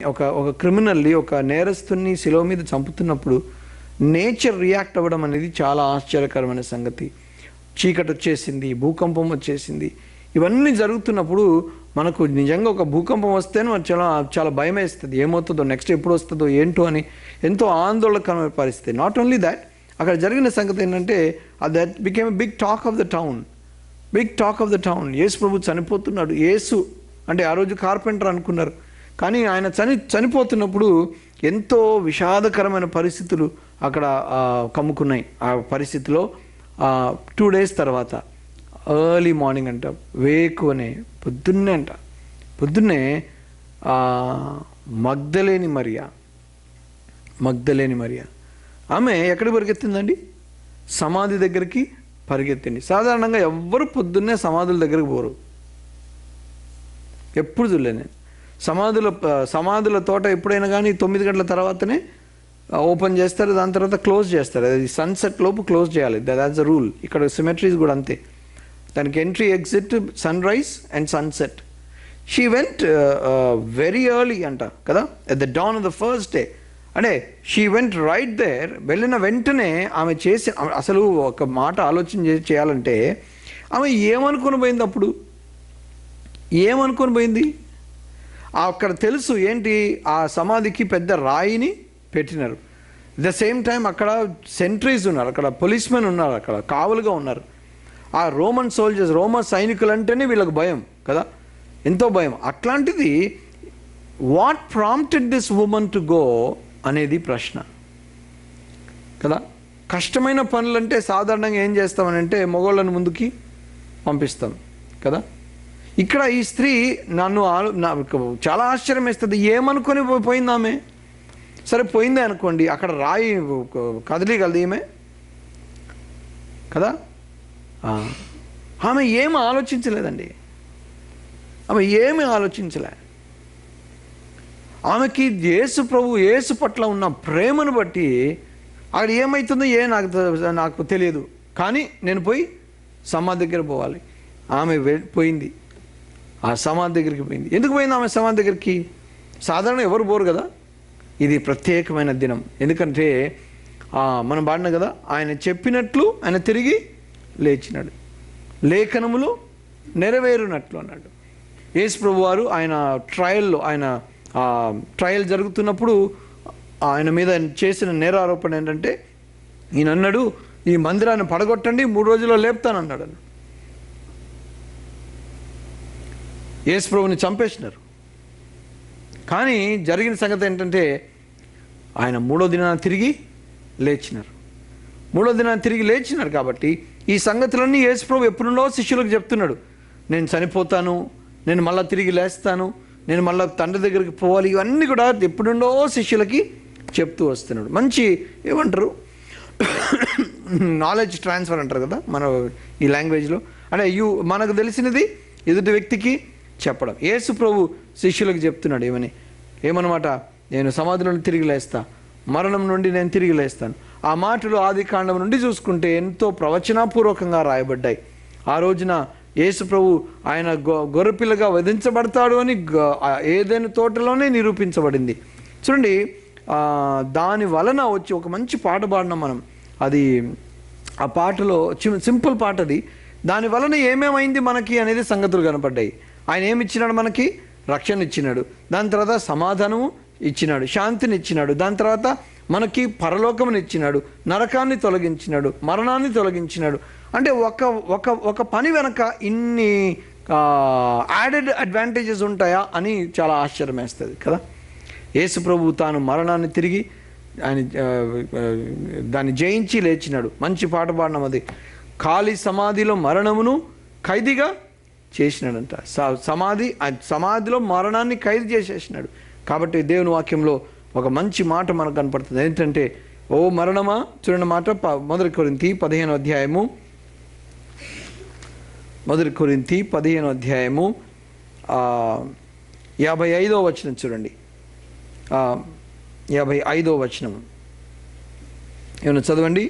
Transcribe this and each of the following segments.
ఒక ఒక క్రిమినల్ని ఒక నేరస్తుని శిలువ మీద చంపుతున్నప్పుడు నేచర్ రియాక్ట్ అవ్వడం అనేది చాలా ఆశ్చర్యకరమైన సంగతి చీకటి వచ్చేసింది భూకంపం వచ్చేసింది ఇవన్నీ జరుగుతున్నప్పుడు మనకు నిజంగా ఒక భూకంపం వస్తేనే మనకు చాలా చాలా భయం వేస్తుంది ఏమవుతుందో నెక్స్ట్ ఎప్పుడు వస్తుందో ఏంటో అని ఎంతో ఆందోళనకరమైన పరిస్థితి నాట్ ఓన్లీ దాట్ అక్కడ జరిగిన సంగతి ఏంటంటే that became big talk of the town big talk of the town Yesu ప్రభు చనిపోతున్నాడు యేసు అంటే ఆ రోజు కార్పెంటర్ అనుకున్నారు కానీ ఆయన చని చనిపోతున్నప్పుడు ఎంతో విషాదకరమైన పరిస్థితులు అక్కడ ఆ, కమ్ముకున్నాయి ఆ పరిస్థితిలో టూ డేస్ తర్వాత ఎర్లీ మార్నింగ్ అంట వేకువనే పొద్దున్నే అంట పొద్దున్నే ఆ, మగ్ధలేని మరియా మగ్ధలేని మరియా ఆమె ఎక్కడికి పరిగెత్తిందండి సమాధి దగ్గరికి పరిగెత్తింది సాధారణంగా ఎవ్వరు పొద్దున్నే సమాధుల దగ్గరికి పోరు ఎప్పుడు చూడలేదు నేను సమాధుల సమాధుల తోట ఎప్పుడైనా కానీ తొమ్మిది గంటల తర్వాతనే ఓపెన్ చేస్తారు దాని తర్వాత క్లోజ్ చేస్తారు అది సన్సెట్ లోపు క్లోజ్ చేయాలి దాట్స్ ద రూల్ ఇక్కడ సిమెట్రీస్ కూడా అంతే దానికి entry exit sunrise and sunset she went very early అంట కదా at the dawn of the first day అంటే షీ వెంట్ రైట్ దేర్ వెళ్ళిన వెంటనే ఆమె చేసి అసలు ఒక మాట ఆలోచన చే- చేయాలంటే ఆమె ఏమనుకుని పోయింది అప్పుడు ఏమనుకొని పోయింది ఆ అక్కడ తెలుసు ఏంటి ఆ సమాధికి పెద్ద రాయిని పెట్టినారు ద సేమ్ టైం అక్కడ సెంట్రీస్ ఉన్నారు అక్కడ పోలీస్మెన్ ఉన్నారు అక్కడ కావలుగా ఉన్నారు ఆ రోమన్ సోల్జర్స్ రోమన్ సైనికులు అంటేనే వీళ్ళకి భయం కదా ఎంతో భయం అట్లాంటిది what prompted this woman to go అనేది ప్రశ్న కదా కష్టమైన పనులంటే సాధారణంగా ఏం చేస్తామనంటే మగవాళ్ళని ముందుకి పంపిస్తాం కదా ఇక్కడ ఈ స్త్రీ నన్ను ఆలో- నాకు చాలా ఆశ్చర్యం వేస్తుంది ఏమనుకొని పో- పోయింది ఆమె సరే పోయిందే అనుకోండి అక్కడ రాయి కదలిగలది ఈమె కదా ఆ. ఆమె ఏమి ఆలోచించలేదండి ఆమె ఏమి ఆలోచించలే ఆమెకి యేసు ప్రభు యేసు పట్ల ఉన్న ప్రేమను బట్టి అక్కడ ఏమవుతుందో ఏ నాకు తె- నాకు తెలియదు కానీ నేను పోయి సమాధి దగ్గర పోవాలి ఆమె వె- పోయింది ఆ సమాధి దగ్గరికి పోయింది ఎందుకు పోయింది ఆమె సమాధి దగ్గరికి సాధారణ ఎవరు పోరు కదా ఇది ప్రత్యేకమైన దినం ఎందుకంటే ఆ, మనం పాడిన కదా ఆయన చెప్పినట్లు ఆయన తిరిగి లేచినాడు లేఖనములు నెరవేరునట్లు అన్నాడు యేసు ప్రభు వారు ఆయన ట్రయల్లో ఆయన ఆ, ట్రయల్ జరుగుతున్నప్పుడు ఆయన మీద చేసిన నేరారోపణ ఏంటంటే ఈయన అన్నాడు ఈ మందిరాన్ని పడగొట్టండి మూడు రోజుల్లో లేపుతానన్నాడు అన్నాడు యేసు ప్రభుని చంపేసినారు కానీ జరిగిన సంగతి ఏంటంటే ఆయన మూడో దినాన్ని తిరిగి లేచినారు మూడో దినాన్ని తిరిగి లేచినారు కాబట్టి ఈ సంగతులన్నీ యేసు ప్రభు ఎప్పుడుండో శిష్యులకు చెప్తున్నాడు నేను చనిపోతాను నేను మళ్ళీ తిరిగి లేస్తాను నేను మళ్ళీ తండ్రి దగ్గరికి పోవాలి ఇవన్నీ కూడా ఎప్పుడుండో శిష్యులకి చెప్తూ వస్తున్నాడు మంచి ఏమంటారు నాలెడ్జ్ ట్రాన్స్ఫర్ అంటారు కదా మన ఈ లాంగ్వేజ్లో అంటే యు మనకు తెలిసినది ఎదుటి వ్యక్తికి చెప్పడం యేసు ప్రభు శిష్యులకు చెప్తున్నాడు ఏమని ఏమన్నమాట నేను సమాధిలో తిరిగి లేస్తా మరణం నుండి నేను తిరిగి లేస్తాను ఆ మాటలు ఆది కాండం నుండి చూసుకుంటే ఎంతో ప్రవచనాపూర్వకంగా రాయబడ్డాయి ఆ రోజున యేసు ప్రభు ఆయన గొ గొర్రెపిల్లగా వధించబడతాడు అని గ- ఆ ఏదైనా తోటలోనే నిరూపించబడింది చూడండి ఆ, దాని వలన వచ్చి ఒక మంచి పాట పాడినాం మనం అది ఆ పాటలో చి- సింపుల్ పాట అది దాని వలన ఏమేమైంది మనకి అనేది సంగతులు కనపడ్డాయి ఆయన ఏమి ఇచ్చినాడు మనకి రక్షణ ఇచ్చినాడు దాని తర్వాత సమాధానము ఇచ్చినాడు శాంతిని ఇచ్చినాడు దాని తర్వాత మనకి పరలోకముని ఇచ్చినాడు నరకాన్ని తొలగించినాడు మరణాన్ని తొలగించినాడు అంటే ఒక ఒక ఒక పని వెనక ఇన్ని యాడెడ్ అడ్వాంటేజెస్ ఉంటాయా అని చాలా ఆశ్చర్యం వేస్తుంది కదా యేసు ప్రభు తాను మరణాన్ని తిరిగి ఆయన ఆ, ఆ, దాన్ని జయించి లేచినాడు మంచి పాట పాడినాం అది ఖాళీ సమాధిలో మరణమును ఖైదీగా చేసినాడంట స- సమాధి ఆ సమాధిలో మరణాన్ని ఖైదు చేసేసినాడు కాబట్టి దేవుని వాక్యంలో ఒక మంచి మాట మనకు కనపడుతుంది ఏంటంటే ఓ మరణమా చూడండి మాట ప- మొదటి కొరింతి పదిహేను అధ్యాయము మొదటి కొరింతి పదిహేను అధ్యాయము ఆ, యాభై ఐదో వచనం చూడండి ఆ, యాభై ఐదో వచనం ఏమన్నా చదవండి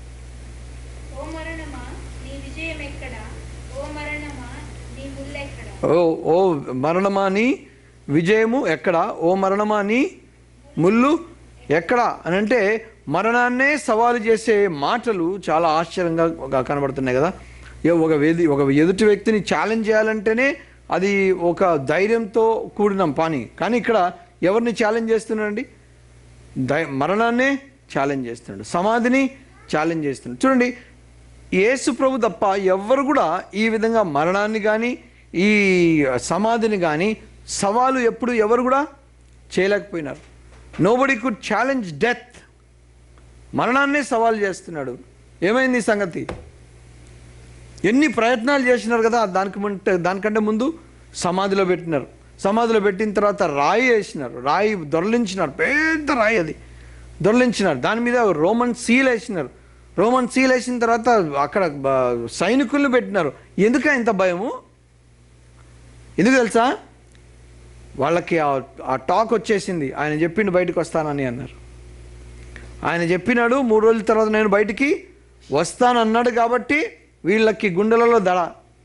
ఓ మరణమా నీ విజయం ఎక్కడ ఓ మరణమా నీ ముల్లెక్కడ ఓ ఓ మరణమాని విజయము ఎక్కడ ఓ మరణమాని ముళ్ళు ఎక్కడ అని అంటే మరణాన్నే సవాలు చేసే మాటలు చాలా ఆశ్చర్యంగా ఒక- కనబడుతున్నాయి కదా ఏ ఒక వేది ఒక ఎదుటి వ్యక్తిని ఛాలెంజ్ చేయాలంటేనే అది ఒక ధైర్యంతో కూడిన పని కానీ ఇక్కడ ఎవరిని ఛాలెంజ్ చేస్తున్నాడండి దై మరణాన్నే ఛాలెంజ్ చేస్తున్నాడు సమాధిని ఛాలెంజ్ చేస్తున్నాడు చూడండి యేసు ప్రభు తప్ప ఎవ్వరు కూడా ఈ విధంగా మరణాన్ని కానీ ఈ సమాధిని కానీ సవాలు ఎప్పుడు ఎవరు కూడా చేయలేకపోయినారు నోబడి కుడ్ ఛాలెంజ్ డెత్ మరణాన్నే సవాల్ చేస్తున్నాడు ఏమైంది ఈ సంగతి ఎన్ని ప్రయత్నాలు చేసినారు కదా దానికి ముంటే దానికంటే ముందు సమాధిలో పెట్టినారు సమాధిలో పెట్టిన తర్వాత రాయి వేసినారు రాయి దొరలించినారు పెద్ద రాయి అది దొరలించినారు దాని మీద రోమన్ సీల్ వేసినారు రోమన్ సీల్ వేసిన తర్వాత అక్కడ బ- సైనికులను పెట్టినారు ఎందుక ఇంత భయము ఎందుకు తెలుసా వాళ్ళకి ఆ- ఆ టాక్ వచ్చేసింది ఆయన చెప్పిండు బయటకు వస్తానని అన్నారు ఆయన చెప్పినాడు మూడు రోజుల తర్వాత నేను బయటికి వస్తానన్నాడు కాబట్టి వీళ్ళకి గుండెలలో దడ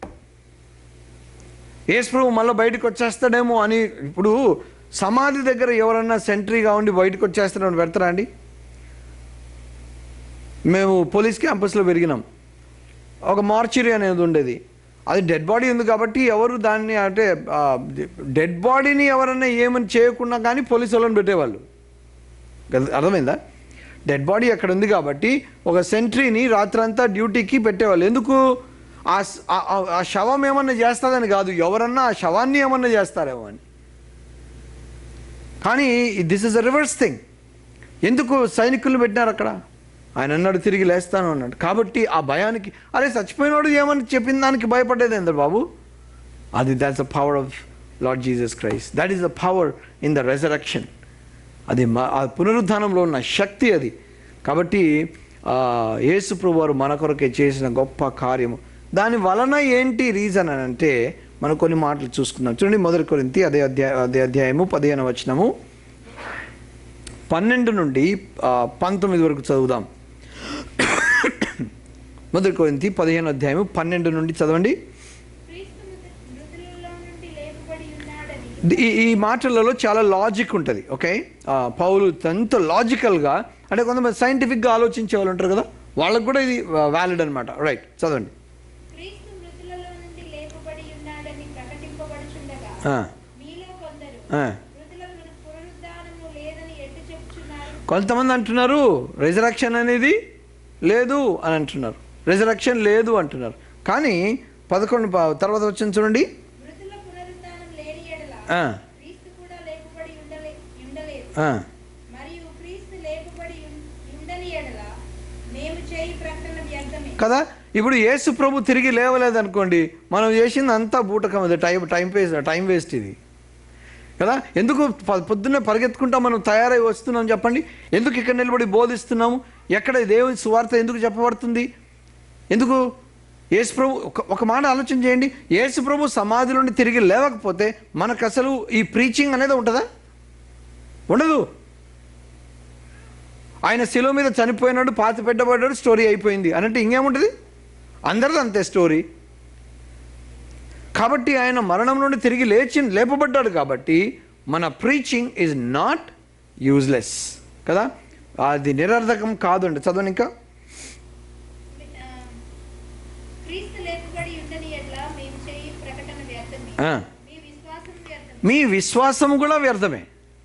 యేసుప్రభు మళ్ళీ బయటకు వచ్చేస్తాడేమో అని ఇప్పుడు సమాధి దగ్గర ఎవరన్నా సెంట్రీగా ఉండి బయటకు వచ్చేస్తాడని పెడతారా అండి మేము పోలీస్ క్యాంపస్లో పెరిగినాం ఒక మార్చురీ అనేది ఉండేది అది డెడ్ బాడీ ఉంది కాబట్టి ఎవరు దాన్ని అంటే డెడ్ బాడీని ఎవరన్నా ఏమని చేయకుండా కానీ పోలీసు వాళ్ళని పెట్టేవాళ్ళు కదా- అర్థమైందా డెడ్ బాడీ అక్కడ ఉంది కాబట్టి ఒక సెంట్రీని రాత్రంతా డ్యూటీకి పెట్టేవాళ్ళు ఎందుకు ఆ స- ఆ- ఆ- ఆ శవం ఏమన్నా చేస్తుందని కాదు ఎవరన్నా ఆ శవాన్ని ఏమన్నా చేస్తారేమో అని కానీ this is a reverse thing ఎందుకు సైనికులను పెట్టినారు అక్కడ ఆయన అన్నాడు తిరిగి లేస్తాను అన్నాడు కాబట్టి ఆ భయానికి అరే చచ్చిపోయినోడు ఏమని చెప్పిన దానికి భయపడేది ఏంద్ర బాబు అది that's the power of Lord Jesus Christ that is the power in the resurrection అది మ- ఆ పునరుద్ధానంలో ఉన్న శక్తి అది కాబట్టి ఆ, యేసు ప్రభు వారు మన కొరకే చేసిన గొప్ప కార్యము దాని వలన ఏంటి రీజన్ అని అంటే మనం కొన్ని మాటలు చూసుకుందాం చూడండి మొదటి కొరింతి అదే అధ్యాయ అదే అధ్యాయము పదిహేను వచనము పన్నెండు నుండి ఆ, పంతొమ్మిది వరకు చదువుదాం మొదటి కొరింతి పదిహేను అధ్యాయము పన్నెండు నుండి చదవండి క్రీస్తు మృత- మృతులలో నుండి లేపబడి ఉన్నాడని ఈ ఈ మాటలలో చాలా లాజిక్ ఉంటుంది ఓకే ఆ, పౌలు ఎంతో లాజికల్గా అంటే కొంతమంది సైంటిఫిక్గా ఆలోచించే వాళ్ళు ఉంటారు కదా వాళ్ళకు కూడా ఇది వ్యాలిడ్ అనమాట రైట్ చదవండి క్రీస్తు మృతులలో నుండి లేపబడి ఉన్నాడని ప్రకటింపబడుచుండగా ఆ, మీలో కొందరు ఆ. మృతుల పున- పునరుద్ధానము లేదని ఎట్టు చెప్పుచున్నారు కొంతమంది అంటున్నారు రిజరక్షన్ అనేది లేదు అని అంటున్నారు రిజరక్షన్ లేదు అంటున్నారు కానీ పదకొండు ప- తర్వాత వచ్చింది చూడండి మృతుల పునరుద్ధానం లేని ఎడల ఆ, క్రీస్తు కూడా లేపబడి ఉండలే ఉండలేదు ఆ, మరియు క్రీస్తు లేపబడి ఉన్- ఉండని ఎడల మేము చేయి ప్రకటన వ్యర్థమే కదా ఇప్పుడు యేసు ప్రభు తిరిగి లేవలేదు అనుకోండి మనం చేసింది అంతా బూటకం అది time time waste time waste ఇది కదా ఎందుకు ప- పొద్దున్నే పరిగెత్తుకుంటా మనం తయారై వస్తున్నాం చెప్పండి ఎందుకు ఇక్కడ నిలబడి బోధిస్తున్నాము ఎక్కడ దేవుని సువార్త ఎందుకు చెప్పబడుతుంది ఎందుకు యేసు ప్రభు ఒక ఒక మాట ఆలోచన చేయండి యేసు ప్రభు సమాధి నుండి తిరిగి లేవకపోతే మనకు అసలు ఈ ప్రీచింగ్ అనేది ఉంటుందా ఉండదు ఆయన శిలువ మీద చనిపోయినాడు పాతి పెట్టబడ్డాడు స్టోరీ అయిపోయింది అనంటే ఇంకేముంటుంది అందరిది అంతే స్టోరీ కాబట్టి ఆయన మరణం నుండి తిరిగి లేచి లేపబడ్డాడు కాబట్టి మన ప్రీచింగ్ ఈజ్ నాట్ యూజ్లెస్ కదా అది నిరర్ధకం కాదండి చదవండి ఇంకా ఆ, క్రీస్తు లేపబడి ఉండని ఎడల మేము చేయి ప్రకటన వ్యర్థమే ఆ, మీ విశ్వాసం వ్యర్థమే మీ విశ్వాసం కూడా వ్యర్థమే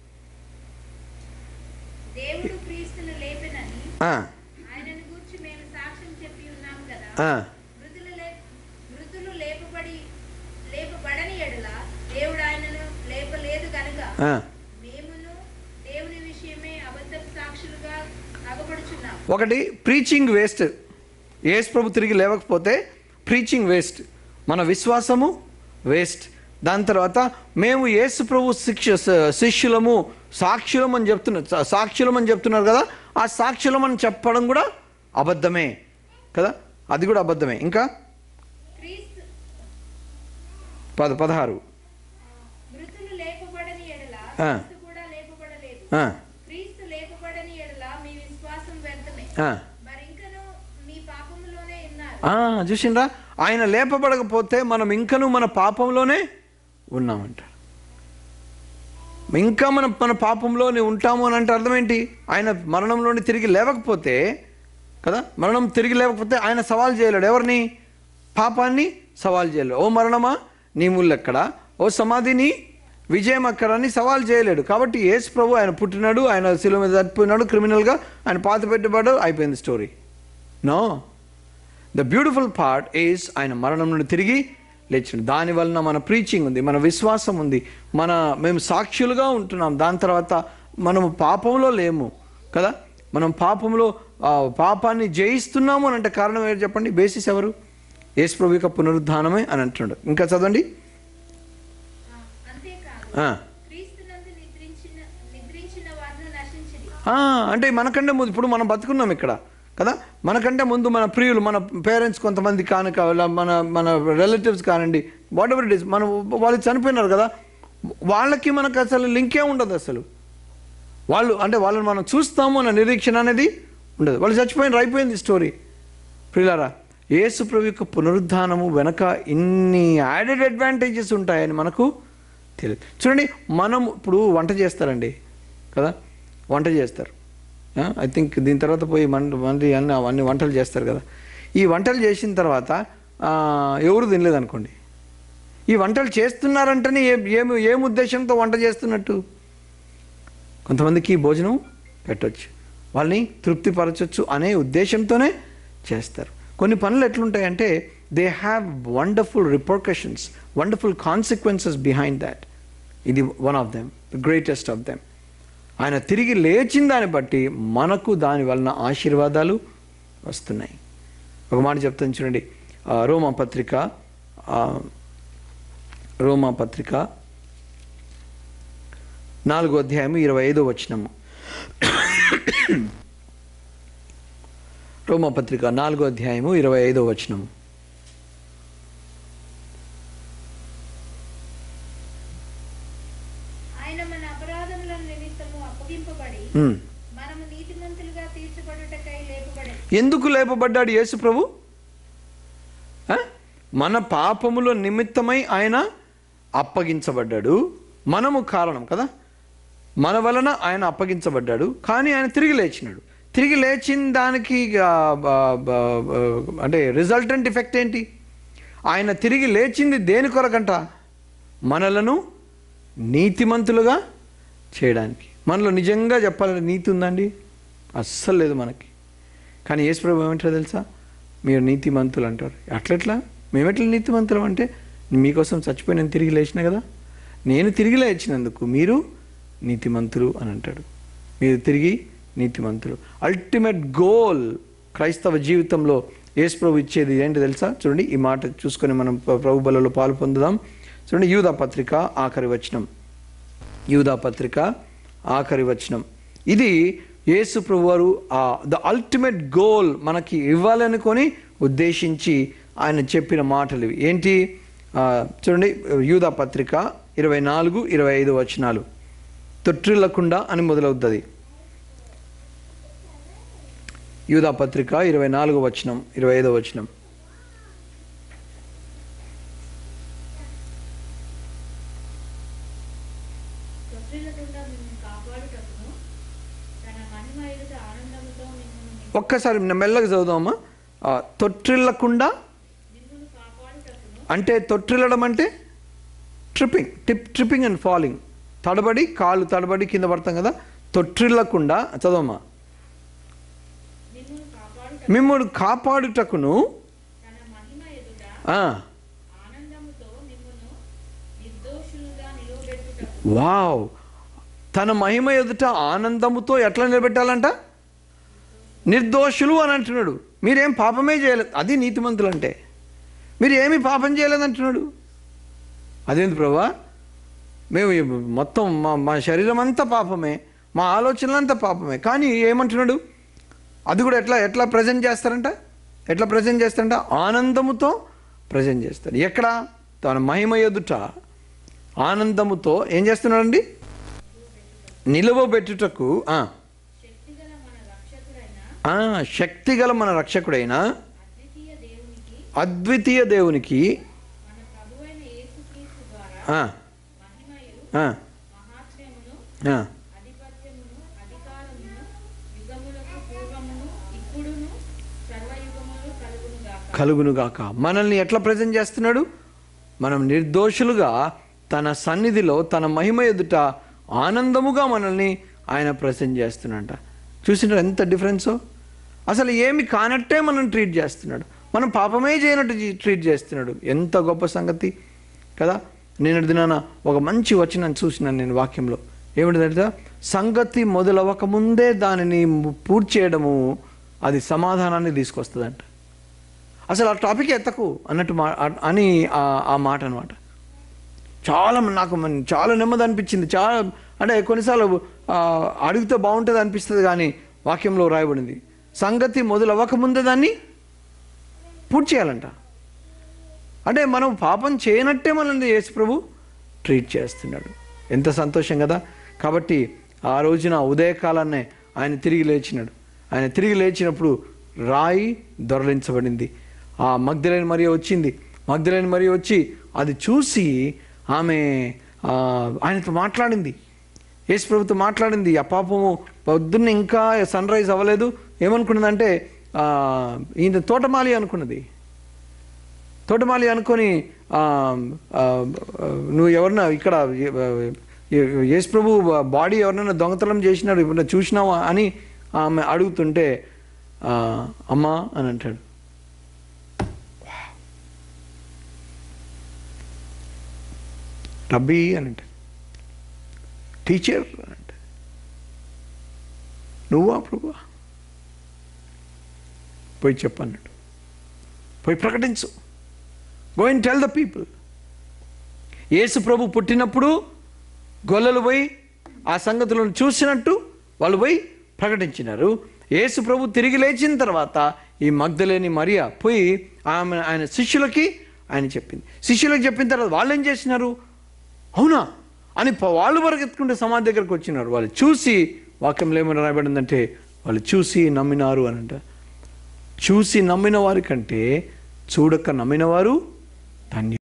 దేవుడు క్రీస్తును లేపెనని ఆ, ఆయనను గూర్చి మేము సాక్ష్యం చెప్పి ఉన్నాం కదా ఆ, మృతులు లే మృతులు లేపబడి లేపబడని ఎడల దేవుడు ఆయనను లేపలేదు కనుక ఆ. మేమును దేవుని విషయమే అబద్ధపు సాక్షులుగా అగపడుచున్నాం ఒకటి ప్రీచింగ్ వేస్ట్ యేసు ప్రభు తిరిగి లేవకపోతే ప్రీచింగ్ వేస్ట్ మన విశ్వాసము వేస్ట్ దాని తర్వాత మేము యేసు ప్రభు శిక్ష శిష్యులము సాక్షులం అని చెప్తున్నారు సాక్షులం అని చెప్తున్నారు కదా ఆ సాక్షులం అని చెప్పడం కూడా అబద్ధమే కదా అది కూడా అబద్ధమే ఇంకా క్రీస్తు పద పదహారు మృతులు లేపబడని ఎడల ఆ. క్రీస్తు కూడా లేపబడలేదు ఆ, క్రీస్తు లేపబడని ఎడల మీ విశ్వాసం వ్యర్థమే ఆ. మరింకను మీ పాపములోనే ఉన్నారు ఆ, చూసిండ్రా ఆయన లేపబడకపోతే మనం ఇంకను మన పాపంలోనే ఉన్నామంటాడు ఇంకా మన మన పాపంలోనే ఉంటాము అని అంటే అర్థం ఏంటి ఆయన మరణంలోని తిరిగి లేవకపోతే కదా మరణం తిరిగి లేకపోతే ఆయన సవాల్ చేయలేడు ఎవరిని పాపాన్ని సవాల్ చేయలేడు ఓ మరణమా నీ ముళ్ళెక్కడ ఓ సమాధిని విజయం అక్కడ అని సవాల్ చేయలేడు కాబట్టి యేసు ప్రభు ఆయన పుట్టినాడు ఆయన శిలువ మీద చచ్చిపోయినాడు క్రిమినల్గా ఆయన పాత పెట్టబడ్డాడు అయిపోయింది story no the beautiful part is ఆయన మరణం నుండి తిరిగి లేచిన దాని వలన మన ప్రీచింగ్ ఉంది మన విశ్వాసం ఉంది మన మేము సాక్షులుగా ఉంటున్నాం దాని తర్వాత మనము పాపంలో లేము కదా మనం పాపంలో ఆ, పాపాన్ని జయిస్తున్నాము అని అంటే కారణం ఏంటి చెప్పండి బేసిస్ ఎవరు యేసు ప్రభు యొక్క పునరుద్ధానమే అని అంటున్నాడు ఇంకా చదవండి ఆ, అంతేకాదు ఆ. క్రీస్తునందు నిద్రించిన నిద్రించిన వారిని నశించింది ఆ, అంటే మనకంటే ముందు ఇప్పుడు మనం బతుకున్నాం ఇక్కడ కదా మనకంటే ముందు మన ప్రియులు మన పేరెంట్స్ కొంతమంది కాని కావాల మన మన రిలేటివ్స్ కానివ్వండి వాట్ ఎవర్ ఇట్ ఇస్ మనం వాళ్ళు చనిపోయినారు కదా వాళ్ళకి మనకు అసలు లింకే ఉండదు అసలు వాళ్ళు అంటే వాళ్ళని మనం చూస్తాము అన్న నిరీక్షణ అనేది ఉండదు వాళ్ళు చచ్చిపోయినారు అయిపోయింది స్టోరీ ప్రియులారా యేసు ప్రభు యొక్క పునరుద్ధానము వెనక ఇన్ని యాడెడ్ అడ్వాంటేజెస్ ఉంటాయని మనకు తెలియదు చూడండి మనం ఇప్పుడు వంట చేస్తారండి కదా వంట చేస్తారు ఐ థింక్ దీని తర్వాత పోయి మన మంది అన్ని అవన్నీ వంటలు చేస్తారు కదా ఈ వంటలు చేసిన తర్వాత ఆ, ఎవరు తినలేదు అనుకోండి ఈ వంటలు చేస్తున్నారంటేనే ఏ ఏమి ఏం ఉద్దేశంతో వంట చేస్తున్నట్టు కొంతమందికి భోజనం పెట్టొచ్చు వాళ్ళని తృప్తిపరచొచ్చు అనే ఉద్దేశంతోనే చేస్తారు కొన్ని పనులు ఎట్లుంటాయంటే they have wonderful repercussions wonderful consequences behind that ఇది one of them the greatest of them ఆయన తిరిగి లేచిన దాన్ని బట్టి మనకు దాని వలన ఆశీర్వాదాలు వస్తున్నాయి ఒక మాట చెప్తాను చూడండి ఆ, రోమా పత్రిక ఆ, రోమా పత్రిక నాలుగో అధ్యాయము ఇరవై ఐదో వచనము రోమా పత్రిక నాలుగో అధ్యాయము ఇరవై ఐదో వచనము ఆయన మన అపరాధముల నిమిత్తము అప్పగింపబడి ఉమ్. మనము నీతిమంతులుగా తీర్చబడుటకై లేపబడి ఎందుకు లేపబడ్డాడు యేసు ప్రభు ఆ? మన పాపముల నిమిత్తమై ఆయన అప్పగించబడ్డాడు మనము కారణం కదా మన వలన ఆయన అప్పగించబడ్డాడు కానీ ఆయన తిరిగి లేచినాడు తిరిగి లేచిన దానికి ఆ, బ- బ- బ- అంటే రిజల్టెంట్ ఎఫెక్ట్ ఏంటి ఆయన తిరిగి లేచింది దేని కొరకంట మనలను నీతిమంతులుగా చేయడానికి మనలో నిజంగా చెప్పాలంటే నీతి ఉందండి అస్సలు లేదు మనకి కానీ యేసు ప్రభు ఏమంటారో తెలుసా మీరు నీతిమంతులు అంటారు అట్లెట్లా మేమెట్లా నీతిమంతులం అంటే మీకోసం చచ్చిపోయి నేను తిరిగి లేచిన కదా నేను తిరిగి లేచినందుకు మీరు నీతిమంతులు అని అంటాడు మీరు తిరిగి నీతిమంతులు అల్టిమేట్ గోల్ క్రైస్తవ జీవితంలో యేసు ప్రభు ఇచ్చేది ఏంటి తెలుసా చూడండి ఈ మాట చూసుకొని మనం ప్ర- ప్రభు బలలో పాలు పొందుదాం చూడండి యూదా పత్రిక ఆఖరి వచనం యూదా పత్రిక ఆఖరి వచనం ఇది యేసు ప్రభు వారు ద అల్టిమేట్ గోల్ మనకి ఇవ్వాలనుకొని ఉద్దేశించి ఆయన చెప్పిన మాటలు ఇవి ఏంటి ఆ, చూడండి యూదా పత్రిక ఇరవై నాలుగు ఇరవై ఐదు వచనాలు తొట్టిల్లకుండా అని మొదలవుతుంది యూదా పత్రిక ఇరవై నాలుగు వచనం ఇరవై ఐదో వచనం తొట్టిల్లకుండా మిమ్మల్ని కాపాడుటకును తన మహిమ ఎదుట ఆనందముతో మిమ్మల్ని ఒక్కసారి మెల్లగా చదువుదామా ఆ, తొట్టిల్లకుండా మిమ్మల్ని కాపాడుటకును అంటే తొట్టిల్లడం అంటే tripping tip tripping and falling తడబడి కాళ్ళు తడబడి కింద పడతాం కదా తొట్టిల్లకుండా చదవమ్మా మిమ్మల్ని కాపాడుట మిమ్మల్ని కాపాడుటకును తన మహిమ ఎదుట ఆ, ఆనందముతో మిమ్మల్ని నిర్దోషులుగా నిలవబెట్టుటకు వావ్ తన మహిమ ఎదుట ఆనందముతో ఎట్లా నిలబెట్టాలంట నిర్దోషులు అని అంటున్నాడు మీరేం పాపమే చేయలేదు అది నీతిమంతులు అంటే మీరు ఏమీ పాపం చేయలేదంటున్నాడు అదేంటి ప్రభా మేము ఈ మొత్తం మా మా శరీరం అంతా పాపమే మా ఆలోచనలంతా పాపమే కానీ ఏమంటున్నాడు అది కూడా ఎట్లా ఎట్లా ప్రజెంట్ చేస్తారంట ఎట్లా ప్రజెంట్ చేస్తారంట ఆనందముతో ప్రజెంట్ చేస్తారు ఎక్కడ తన మహిమ ఎదుట ఆనందముతో ఏం చేస్తున్నాడండి నిలువబెట్టుటకు ఆ, శక్తిగల మన రక్షకుడైన ఆ, శక్తిగల మన రక్షకుడైన అద్వితీయ దేవునికి అద్వితీయ దేవునికి మన ప్రభువైన యేసుక్రీస్తు ద్వారా ఆ, ఆ, మహాత్మ్యమును ఆ. ఆధిపత్యమును అధికారమును యుగములకు పూర్వమును ఇప్పుడును సర్వయుగములు కలుగును గాక కలుగునుగాక మనల్ని ఎట్లా ప్రజెంట్ చేస్తున్నాడు మనం నిర్దోషులుగా తన సన్నిధిలో తన మహిమ ఎదుట ఆనందముగా మనల్ని ఆయన ప్రజెంట్ చేస్తున్నాడంట చూసినారు ఎంత డిఫరెన్సో అసలు ఏమి కానట్టే మనం ట్రీట్ చేస్తున్నాడు మనం పాపమే చేయనట్టు జీ- ట్రీట్ చేస్తున్నాడు ఎంత గొప్ప సంగతి కదా నేను దినాన ఒక మంచి వచనాన్ని చూసినాను నేను వాక్యంలో ఏమిటంటే సంగతి మొదలవ్వక ముందే దానిని పూర్తి చేయడము అది సమాధానాన్ని తీసుకొస్తుందంట అసలు ఆ టాపిక్ ఎత్తకు అన్నట్టు మా అ- అని ఆ- ఆ మాట అనమాట చాలా నాకు మన- చాలా నెమ్మది అనిపించింది చాలా అంటే కొన్నిసార్లు ఆ, అడిగితే బాగుంటుంది అనిపిస్తుంది కానీ వాక్యంలో రాయబడింది సంగతి మొదలవ్వకముందే దాన్ని పూర్తి చేయాలంట అంటే మనం పాపం చేయనట్టే మనల్ని యేసు ప్రభు ట్రీట్ చేస్తున్నాడు ఎంత సంతోషం కదా కాబట్టి ఆ రోజున ఉదయకాలాన్నే ఆయన తిరిగి లేచినాడు ఆయన తిరిగి లేచినప్పుడు రాయి దొరలించబడింది ఆ మగ్ధులైన మరి వచ్చింది మగ్ధులైన మరి వచ్చి అది చూసి ఆమె ఆ, ఆయనతో మాట్లాడింది యేసు ప్రభుతో మాట్లాడింది ఆ పాపము పొద్దున్న ఇంకా సన్ రైజ్ అవ్వలేదు ఏమనుకున్నదంటే ఆ, ఈయన తోటమాలి అనుకున్నది తోటమాలి అనుకొని ఆ, ఆ, నువ్వు ఎవరన్నా ఇక్కడ యేసు ప్రభు బాడీ ఎవరినైనా దొంగతనం చేసినాడు ఇప్పుడు చూసినావా అని ఆమె అడుగుతుంటే ఆ, అమ్మా అని అంటాడు రబ్బీ అని అంటాడు టీచర్ అని అంటాడు నువ్వా ప్రభువా పోయి చెప్పన్నాడు పోయి ప్రకటించు go and tell the people యేసు ప్రభు పుట్టినప్పుడు గొల్లలు పోయి ఆ సంగతులను చూసినట్టు వాళ్ళు పోయి ప్రకటించినారు యేసు ప్రభు తిరిగి లేచిన తర్వాత ఈ మగ్ధలేని మరియా పోయి ఆమె ఆయన శిష్యులకి ఆయన చెప్పింది శిష్యులకు చెప్పిన తర్వాత వాళ్ళు ఏం చేసినారు అవునా అని ప- వాళ్ళు పరిగెత్తుకుంటే సమాధి దగ్గరకు వచ్చినారు వాళ్ళు చూసి వాక్యంలో ఏమైనా రాయబడిందంటే వాళ్ళు చూసి నమ్మినారు అని అంట చూసి నమ్మిన వారి కంటే చూడక నమ్మిన వారు ధన్యులు